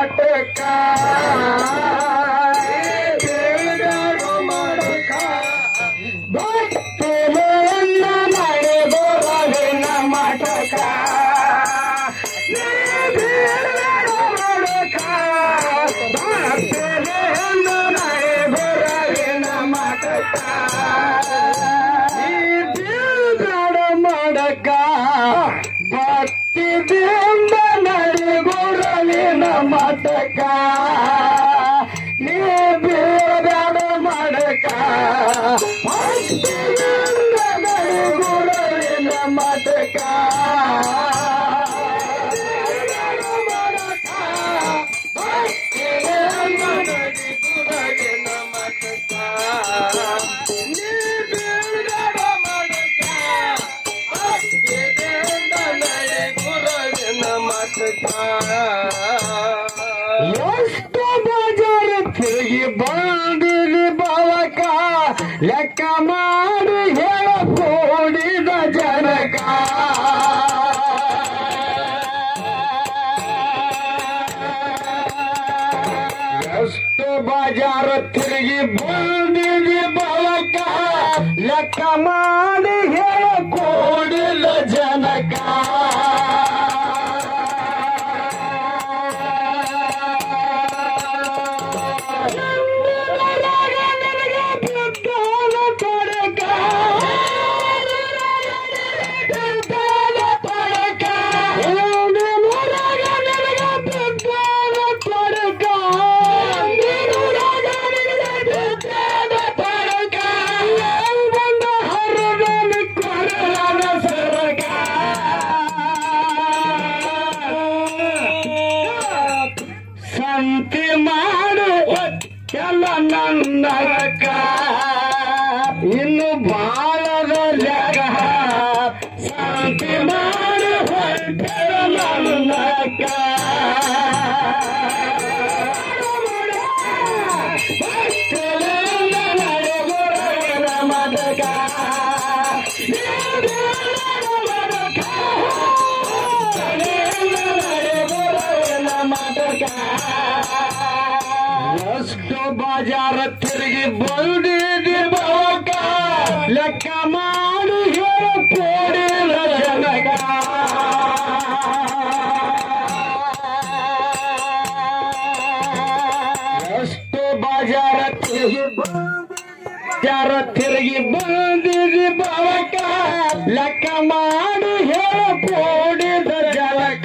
ಮಟಕ ತಿಳಿದಾಡು ಮಟಕ ಭಕ್ತಿಯಿಂದ ನಡೆದೊರಗಿನ ಮಟಕ ನೀ ತಿಳಿದಾಡು ಮಟಕ ಭಕ್ತಿಯಿಂದ ನಡೆದೊರಗಿನ ಮಟಕ ಈ ತಿಳಿದಾಡ ಮಡಕ ಭಕ್ತಿದಿಂದ ನಡೆಗುರಲಿನ ಮಟಕ ನೀ ಬೀಳದಾಡ ಮಡಕ ಭಕ್ತಿಯಿಂದ ನಡೆಗುರಲಿನ ಮಟಕ ಎಷ್ಟು ಬಜಾರ ತಿರುಗಿ ಬಂದಿರಿ ಬಾಲಕ ಲೆಕ್ಕ ಮಾಡಿ ಹೇಳ ಕೂಡಿದ ಜನಕ ಎಷ್ಟು ಬಜಾರ ತಿರುಗಿ ಬಂದಿರಿ ಬಾಲಕ ಲೆಕ್ಕ ಮಾಡಿ ಹೇಳ ಕೂಡಿದ ಜನಕ ಸಂತಿ ಮಾಡು ಎಲ್ಲ ನನ್ನಕ ಇನ್ನು ಬಾಳದ ಲೆಕ್ಕ ಸಂತಿ ಮಾಡು ಹೊಟ್ಟೆಲ ನನ್ನಕ ಭಕ್ತರೆಲ್ಲ ನಡೆಗುರಗಿನ ಮದಕ ಎಷ್ಟು ಬಾಜಾರ ತಿರುಗಿ ಬಂದಿದಿ ಬಾಕ ಲೆಕ್ಕ ಮಾಡಿ ಹೇಳ ಕೋಡಿಲ ಜನಕ ಎಷ್ಟು ಬಾಜಾರ ತಿರುಗಿ ಬಾಜಾರ ತಿರುಗಿ ಬಂದಿದಿ ಬಾಕ ಲೆಕ್ಕ ಮಾಡಿ ಹೇಳ ಕೋಡಿದ ಜನಕ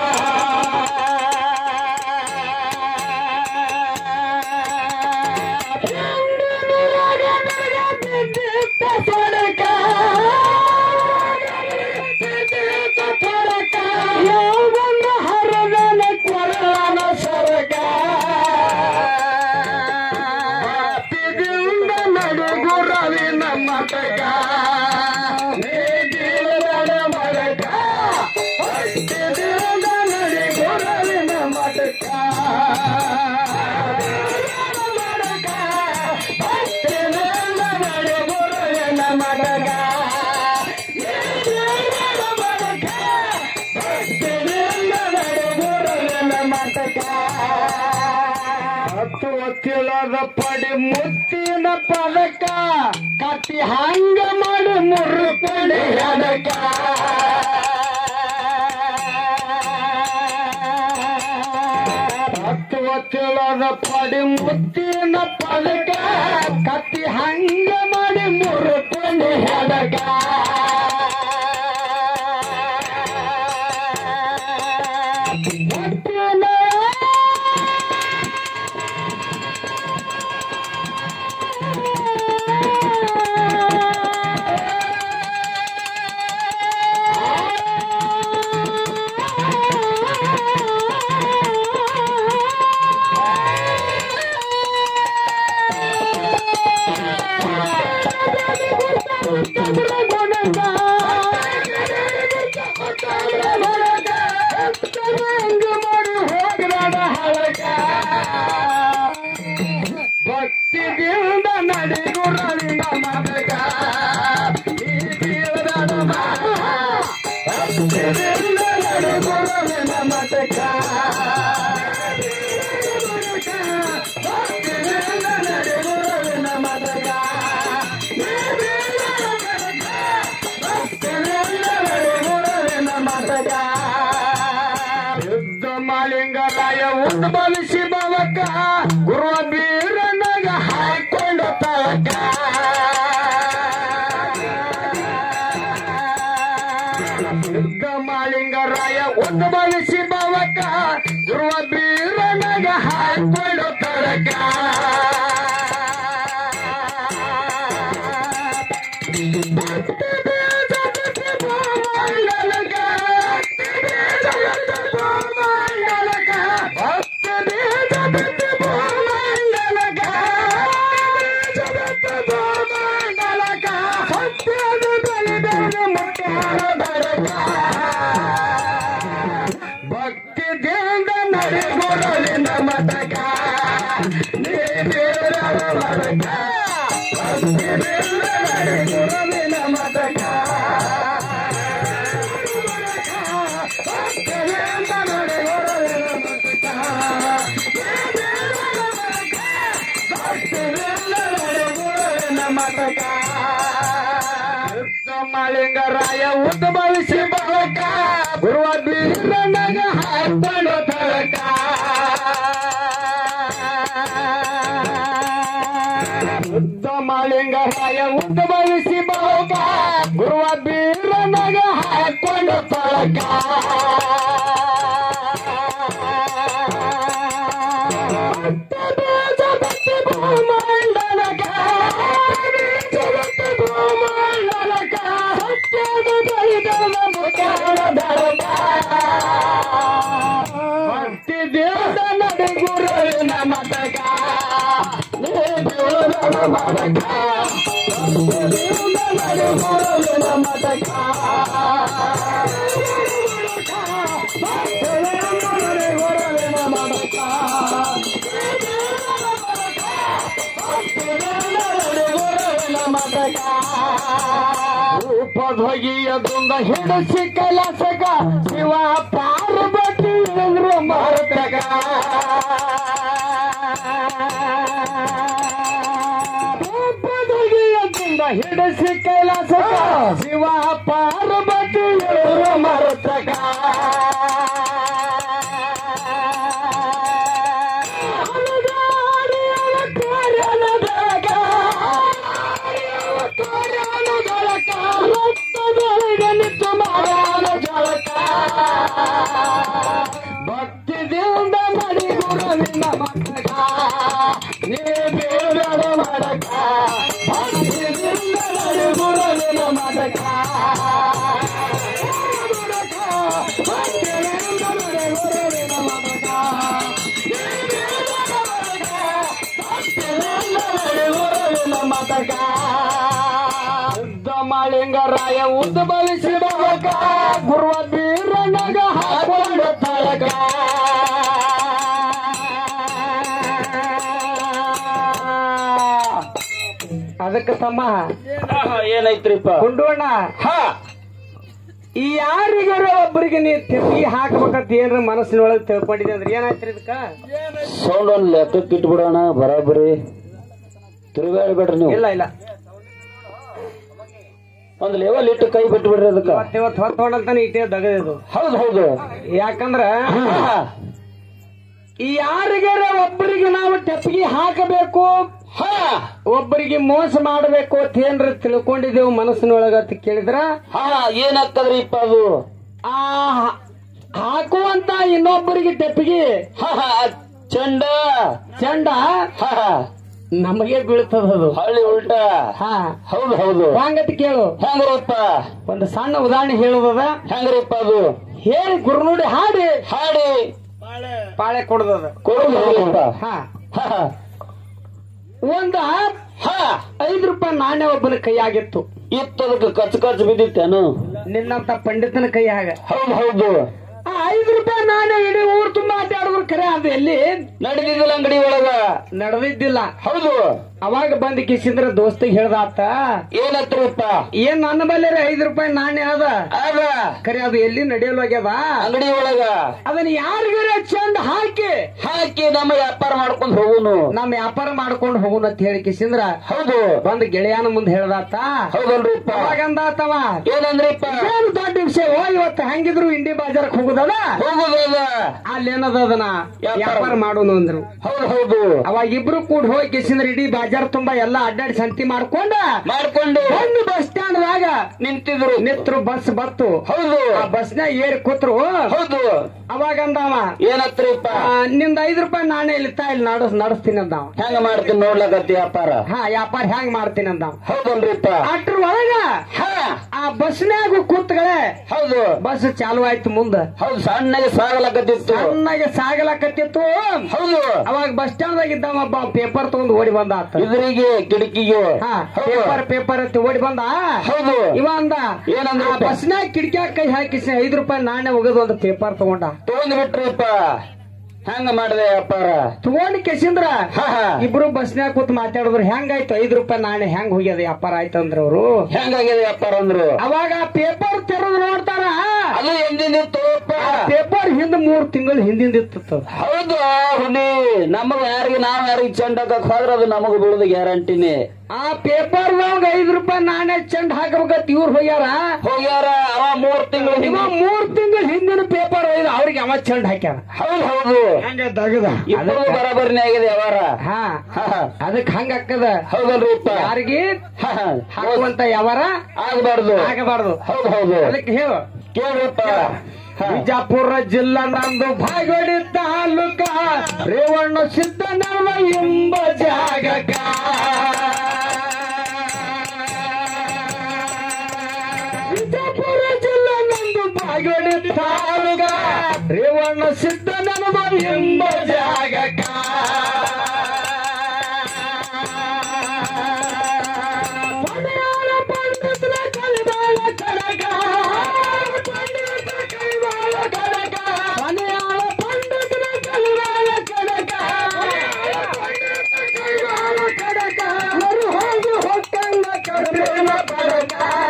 ನಡುಗುರವಿನ ಮತಕ ಮಡಕ ನಡುಗುರವಿನ ಮತಕ ಹತ್ತು ಒತ್ತಿಳದ ಪಡಿ ಮುತ್ತಿನ ಪದಕ ಕಟ್ಟಿ ಹಂಗ ಮಾಡಿ ಮುರುಪಡಿ ಹಡಕ ಹತ್ತು ಒತ್ತಿಳದ ಪಡಿ ಮುತ್ತಿನ ಪದಕ ಕಟ್ಟಿ ಹಂಗ ಮಾಡಿ ಮುರುಪಡಿ ಹಡಕ ಭಕ್ತಿದಿಂದ ನಡೆಗುರಲಿನ ಮದಕ ಈ ಜೀವನದ ಭಕ್ತಿಯಿಂದ ನಡೆಗುರಲಿನ ಮದಕ ಉದ್ಭವಿಸಿ ಬವಕ ಗುರುವ ಬೀರನಾಗ ಹಾಕೊಂಡು ತಳಕ ಸಿದ್ಧ ಮಾಳಿಂಗರಾಯ ಉದ್ಭವಿಸಿ ಬವಕ ಗುರುವ ಬೀರನಾಗ ಹಾಕೊಂಡು ತಳಕ ಭಕ್ತಿ ದೇಂದ ನಡೆಗೊಡಲಿನ ಮತಕ ನೀ ದೇವರ ಮತಕ ಭಕ್ತಿ ದೇಂದ ನಡೆಗೊಡಲಿನ ಮತಕ ಭಕ್ತಿ ದೇಂದ ನಡೆಗೊಡಲಿನ ಮತಕ ಭಕ್ತಿ ದೇಂದ ನಡೆಗೊಡಲಿನ ಮತಕ ಮಾಳಿಂಗರಾಯ ಉದ್ಭವಿಸಿ ಬಳಕ ಗುರುವ ಬೀರನಾಗ ಹಾಕೊಂಡು ತಳಕ ಉದ್ದ ಮಾಳಿಂಗರಾಯ ಉದ್ಭವಿಸಿ ಬಳಕ ಗುರುವ ಬೀರನಾಗ ಹಾಕೊಂಡು ತಳಕ ಭಕ್ತಿ ದೇವದ ನಡೆ ಗುರುವಿನ ಮತಕ ನೀ ದೇವರ ಮತಕ ದೇವದ ನಡೆ ಗುರುವಿನ ಮತಕ ನಡೆ ಗುರುವಿನ ಮತಕ ರೂಪಧ್ವಗಿಯದೊಂದ ಹಿಡಿಸಿ ಕಲಸಗ ಶಿವ ಪಾರ್ವತಿ ಎಂದ್ರು ಮರ್ತಗ ರೂಪಧ್ವಗಿಯದೊಂದ ಹಿಡಿಸಿ ಕೈಲಾಸಗ ಶಿವ ಪಾರ್ವತಿ ಎಂದ್ರು ಮರ್ತಗ ಭಕ್ತಿ ದೇವದ ಮಡಿ ಗುರುವಿನ ಮಕ್ಕಳ ನೀ ಬೇಡ ಮಾಡಕ ಭಕ್ತಿ ದೇವದ ಮಡಿ ಗುರುವಿನ ಮಡಕ ಭಕ್ತಿ ದೇವದ ಮಡಿ ಗುರುವಿನ ಮಡಕ ಮಾಳಿಂಗರಾಯ ಉದ್ಭವಿಸಿ ಬರಕ ಗುರುವ ಬೀರನಗ ಹಾಕೊಂಡು ತಳಕ ಅದಕ್ಕೆ ತಮ್ಮ ಏನೈತ್ರಿಪ್ಪ ಕುಂಡೋಣ ಹಾ ಈ ಯಾರಿಗಾರ ಒಬ್ಬರಿಗೆ ನೀ ತೆಪ್ಪಿ ಹಾಕ್ಬೇಕಂತ ಏನ್ರ ಮನಸ್ಸಿನೊಳಗೆ ತಿಳ್ಕೊಂಡಿದೆ ಅಂದ್ರೆ ಏನಾಯ್ತ್ರಿ ಇದಕ್ಕ ಸೌಂಡ್ ಒಂದ್ ಲೆಕ್ಕಕ್ಕೆ ಇಟ್ಬಿಡೋಣ ಬರಾಬರಿ ತಿರುಗಾಡ್ಬೇಡ್ರಿ ನೀವು ಇಲ್ಲ ಇಲ್ಲ ಒಂದ್ ಲೆವೆಲ್ ಇಟ್ಟು ಕೈ ಬಿಟ್ಬಿಡ್ರಿ ಅದಕ್ಕ ಇವತ್ತು ಇವತ್ತು ಹೊತ್ತೊಂಡಂತಾನೆ ಇಟ್ಟೇ ದಗದಿದು ಹೌದು ಹೌದು ಯಾಕಂದ್ರ ಹಾ. ಈ ಯಾರಿಗಾರ ಒಬ್ಬರಿಗೆ ನಾವು ಟೆಪ್ಪಿಗೆ ಹಾಕಬೇಕು ಹಾ ಒಬ್ಬರಿಗೆ ಮೋಸ ಮಾಡಬೇಕು ಅಂತ ಏನ್ರ ತಿಳ್ಕೊಂಡಿದ್ದೇವು ಮನಸ್ಸಿನೊಳಗ ಅಂತ ಕೇಳಿದ್ರ ಹಾ ಏನಾಗ್ತದ್ರಿ ಇಪ್ಪ ಅದು ಆ ಹಾಕುವಂತ ಇನ್ನೊಬ್ಬರಿಗೆ ಟೆಪ್ಪಿಗೆ ಹಾ ಹಾ ಚಂಡ ಚಂಡ ಹಾ ಹಾ. ನಮಗೆ ಬೀಳ್ತದ ಅದು ಹಳ್ಳಿ ಉಲ್ಟಾ ಹಾ ಹೌದು ಹೌದು ಹಂಗತ್ ಕೇಳು ಹೆಂಗ್ರಿಪ್ಪ ಒಂದು ಸಣ್ಣ ಉದಾಹರಣೆ ಹೇಳುದದ ಹೆಂಗ್ರಿಪ್ಪ ಅದು ಹೇಳಿ ಗುರುನುಡಿ ಹಾಡಿ ಹಾಡಿ ಪಾಳೆ ಕೊಡದದ ಕೊಡುದು ಹೌದಪ್ಪ ಹಾ ಹಾ ಹಾ. ಒಂದ ಹಾ ಐದು ರೂಪಾಯಿ ನಾಣ್ಯ ಒಬ್ಬನ ಕೈಯಾಗಿತ್ತು ಇತ್ತದಕ್ಕೆ ಕಚ್ ಕಚ್ ಬಿದ್ದಿತ್ತೇನು ನಿನ್ನಂತ ಪಂಡಿತನ ಕೈಯಾಗ ಹೌದು ಹೌದು ಆ ಐದು ರೂಪಾಯಿ ನಾಣ್ಯ ಇಡೀ ಊರ್ ತುಂಬಾ ಆಟಾಡಿದ್ರು ಖರೆ ಅದು ಎಲ್ಲಿ ನಡೆದಿದ್ದಿಲ್ಲ ಅಂಗಡಿ ಒಳಗ ನಡೆದಿದ್ದಿಲ್ಲ ಹೌದು ಅವಾಗ ಬಂದ್ ಕಿಸಿಂದ್ರ ದೋಸ್ತಿಗೆ ಹೇಳ್ದಾತ ಏನತ್ರಪ್ಪ ಏನ್ ನನ್ನ ಬಲ್ಲೆ ಐದು ರೂಪಾಯಿ ನಾಣ್ಯ ಅದ ಅದ ಖರೆ ಅದು ಎಲ್ಲಿ ನಡೆಯಲ್ವಾಗ್ಯದ ಅಂಗಡಿ ಒಳಗ ಅದನ್ನ ಯಾರಿಗಾರ ಚಂದ ಹಾಕಿ ಹಾಕಿ ನಮ್ಮ ವ್ಯಾಪಾರ ಮಾಡ್ಕೊಂಡ್ ಹೋಗುನು ನಮ್ಮ ವ್ಯಾಪಾರ ಮಾಡ್ಕೊಂಡು ಹೋಗುಣ ಅಂತ ಹೇಳಿ ಕಿಸಿಂದ್ರ ಹೌದು ಒಂದ್ ಗೆಳೆಯನ ಮುಂದೆ ಹೇಳ್ದಾತ ಹೌದಲ್ರಿಪ್ಪ ಅವಾಗಂದಾತವ ಏನಂದ್ರಿಪ್ಪ ಏನು ದೊಡ್ಡ ವಿಷಯ ಓ ಇವತ್ತು ಹೆಂಗಿದ್ರು ಇಂಡಿ ಬಾಜಾರಕ್ ಹೋಗುದದ ಹೋಗುದದ ಅಲ್ಲಿ ಏನದ ಅದನ್ನ ವ್ಯಾಪಾರ. ವ್ಯಾಪಾರ ಮಾಡೋನು ಅಂದ್ರು ಹೌದು ಹೌದು ಅವಾಗ ಇಬ್ರು ಕೂಡ ಹೋಗಿ ಕಿಸಿಂದ್ರ ಇಡೀ ಬಾಜಾರ್ ತುಂಬಾ ಎಲ್ಲಾ ಅಡ್ಡಾಡಿ ಸಂತಿ ಮಾಡ್ಕೊಂಡ ಮಾಡ್ಕೊಂಡು ಒಂದು ಬಸ್ ಸ್ಟ್ಯಾಂಡ್ ದಾಗ ನಿಂತಿದ್ರು ನಿತ್ರು ಬಸ್ ಬತ್ತು ಹೌದು ಆ ಬಸ್ನಾಗ ಏರಿ ಕೂತ್ರು ಹೌದು ಅವಾಗ ಅಂದವ ಏನತ್ರಿಪ್ಪ ಆ, ನಿಂದ ಐದ್ ರೂಪಾಯಿ ನಾನೇ ಇಲ್ಲಿತ್ತಾ ಇಲ್ಲಿ ನಡಸ್ ನಡೆಸ್ತೀನಿ ಅಂದವ ಹೆಂಗ ಮಾಡ್ತೀನಿ ನೋಡ್ಲಕತ್ತಿ ವ್ಯಾಪಾರ ಹಾ ವ್ಯಾಪಾರ ಹೆಂಗ್ ಮಾಡ್ತೀನಿ ಅಂದವ ಹೌದಲ್ರಿಪ್ಪ ಅಟ್ರ ಒಳಗ ಹಾ ಆ ಬಸ್ನ್ಯಾಗ ಕೂತ್ಗಳೇ ಹೌದು ಬಸ್ ಚಾಲು ಆಯ್ತು ಮುಂದ ಹೌದು ಸಣ್ಣಗೆ ಸಾಗಲಕತ್ತಿತ್ತು ಸಣ್ಣಗೆ ಸಾಗಲಕತ್ತಿತ್ತು ಹೌದು ಅವಾಗ ಬಸ್ ಸ್ಟ್ಯಾಂಡ್ ದಾಗ ಇದ್ದವ ಒಬ್ಬ ಪೇಪರ್ ತಗೊಂಡ್ ಓಡಿ ಬಂದ ಆತ ಇದ್ರಿಗೆ ಕಿಟಕಿಗೆ ಹಾ ಹೌದು ಪೇಪರ್ ಪೇಪರ್ ಅಂತ ಓಡಿ ಬಂದ ಹೌದು ಇವ ಅಂದ ಏನಂದ್ರ ಆ ಬಸ್ನ್ಯಾಗ ಕಿಟಕಿಯಾಗ ಕೈ ಹಾಕಿಸಿ ಐದ್ ರೂಪಾಯಿ ನಾಣ್ಯ ಒಗದು ಒಂದು ಪೇಪರ್ ತಗೊಂಡ ತಗೊಂಡ್ ಬಿಟ್ರಿಪ್ಪ ಹೆಂಗ ಮಾಡಿದೆ ವ್ಯಾಪಾರ ತಗೊಂಡ್ ಕೆಸಿಂದ್ರ ಹಾ ಹಾ ಇಬ್ರು ಬಸ್ನ್ಯಾಗ ಕೂತ್ ಮಾತಾಡಿದ್ರು ಹೆಂಗಾಯ್ತು ಐದ್ ರೂಪಾಯಿ ನಾಣ್ಯ ಹೆಂಗ್ ಹೋಗ್ಯದ ವ್ಯಾಪಾರ ಆಯ್ತು ಅಂದ್ರ ಅವ್ರು ಹೆಂಗಾಗಿದೆ ವ್ಯಾಪಾರ ಅಂದ್ರು ಅವಾಗ ಪೇಪರ್ ತೆರೆದು ನೋಡ್ತಾರ ಅದು ಎಂದಿನಿತ್ತು ಪೇಪರ್ ಹಿಂದ್ ಮೂರ್ ತಿಂಗಳು ಹಿಂದಿಂದ ಇತ್ತು ಹೌದು ಹುಲಿ ನಮಗ ಯಾರಿಗೆ ನಾವ್ ಯಾರಿಗೆ ಚಂಡ ಹಾಕಕ್ ಹೋದ್ರ ಅದು ನಮಗ ಬೀಳುದು ಗ್ಯಾರಂಟಿನೇ ಆ ಪೇಪರ್ ಐದ್ ರೂಪಾಯಿ ನಾಣ್ಯ ಚಂಡ್ ಹಾಕಬೇಕಂತ ಇವ್ರು ಹೋಗ್ಯಾರ ಹೋಗ್ಯಾರ ಅವ ಮೂರ್ ತಿಂಗಳು ಇವ ಮೂರ್ ತಿಂಗಳು ಹಿಂದಿನ ಪೇಪರ್ ಒಯ್ದು ಅವ್ರಿಗೆ ಅವ ಚಂಡ್ ಹಾಕ್ಯಾರ ಹೌದು ಹೌದು ಹಂಗ ದಗದ ಇಬ್ಬರು ಬರಾಬರಿನೇ ಆಗಿದೆ ವ್ಯವಹಾರ ಹಾ ಹಾ, ಹಾ. ಅದಕ್ ಹಂಗ ಹಾಕದ ಹೌದಲ್ರಿಪ್ಪ ಯಾರಿಗೆ ಹಾ, ಹಾ. ಹಾಕುವಂತ ಯಾವಾರ ಆಗ್ಬಾರ್ದು ಆಗಬಾರ್ದು ಹೌದು ಹೌದು ಅದಕ್ಕೆ ಹೇಳು ಕೇಳ್ರಿಪ್ಪ ಹಾ. ಬಿಜಾಪುರ ಜಿಲ್ಲಾ ನಂದು ಭಾಗಡಿ ತಾಲೂಕ ರೇವಣ್ಣ ಸಿದ್ದನವ ಎಂಬ ಜಾಗಕ ಬಿಜಾಪುರ ಜಿಲ್ಲಾ ನಂದು ಭಾಗಡಿ ತಾಲೂಕ ರೇವಣ್ಣ ಸಿದ್ದನವ ಎಂಬ ಜಾಗಕ ಪಡೆಯಾಳ ಪಂಡಿತರ ಕಲಿಬಾಳ ಕಡಗ ಪಂಡಿತ ಕಲಿಬಾಳ ಕಡಗ ಪಡೆಯಾಳ ಪಂಡಿತರ ಕಲಿಬಾಳ ಕಡಗ ಪಂಡಿತ ಕಲಿಬಾಳ ಕಡಗ ಮರು ಹೋಗಿ ಹೊಕ್ಕಂಗ ಕಡಬೇನ ಪಡಗ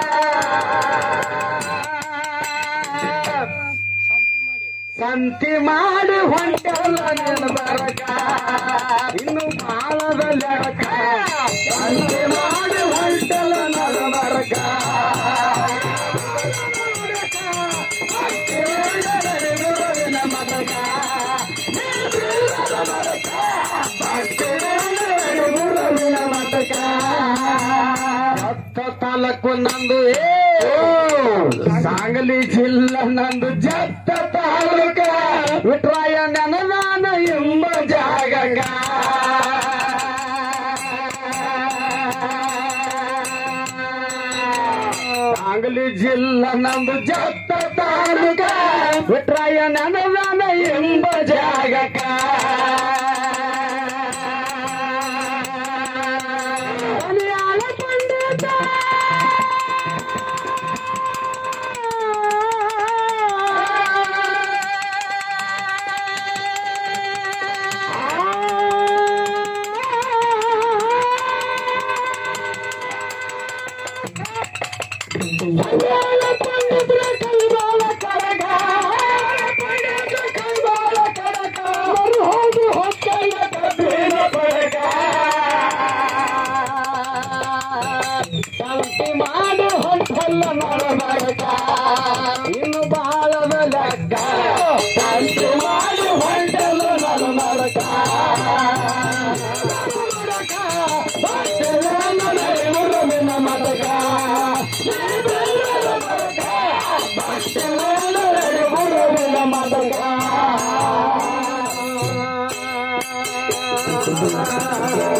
ಸಂತಿ ಮಾಡಿ ಹೊಂಟಲ್ಲ ನನ್ನ ಬರಕ ಇನ್ನು ಬಾಳದ ಲಡಕ ಸಂತಿ ಮಾಡಿ ಹೊಂಟಲ್ಲ ನನ್ನ ಬರಕ ಹತ್ತ ತಾಲೂಕು ನಂದು ಏ ಸಾಂಗಲಿ ಜಿಲ್ಲಾ ನಂದು ಜತ್ತ ತಾಲೂಕ ವಿಟ್ರಾಯ ನನನಾನ ಎಂಬ ಜಾಗಕ ಸಾಂಗಲಿ ಜಿಲ್ಲಾ ನಂದು ಜತ್ತ ತಾಲೂಕ ವಿಟ್ರಾಯ ನನನಾನ ಎಂಬ ಜಾಗಕ ಮಲಯಾಳ ಪಂಡಿತ ಮಲಯಾಳ ಪಂಡಿತರ ಕೈಬಾಲ ಕರಗ ಪಂಡಿತ ಕೈಬಾಲ ಕರಗ ಮರು ಹೋದು ಹೊಕ್ಕೈನ ಕಬ್ಬಿನ ಪಡಗ ಶಾಂತಿ ಮಾಡು ಹೊಂಟಲ್ಲ ನರಕ ಇನ್ನು ಬಾಳದ ಲೆಕ್ಕ ಶಾಂತಿ ಮಾಡು ಹೊಂಟಲ್ಲ ನರ ನರಕ ಮದಕ